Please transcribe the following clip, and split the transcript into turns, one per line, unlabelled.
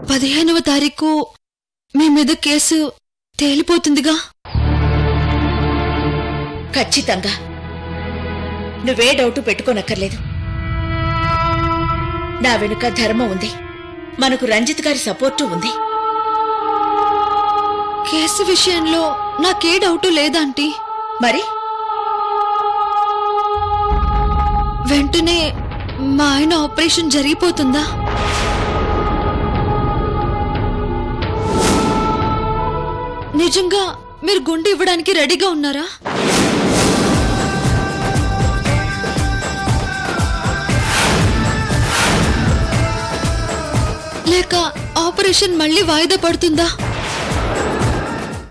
పదిహేనవ తారీఖు మీ మీద కేసు తేలిపోతుందిగా
ఖచ్చితంగా నువ్వే డౌటు పెట్టుకోనక్కర్లేదు నా వెనుక ధర్మం ఉంది మనకు రంజిత్ గారి సపోర్టు ఉంది
కేసు విషయంలో నాకే డౌటు లేదంటీ
మరి
వెంటనే మా ఆయన ఆపరేషన్ జరిగిపోతుందా నిజంగా మీరు గుండె ఇవ్వడానికి రెడీగా ఉన్నారా లేక ఆపరేషన్ మళ్ళీ వాయిదా పడుతుందా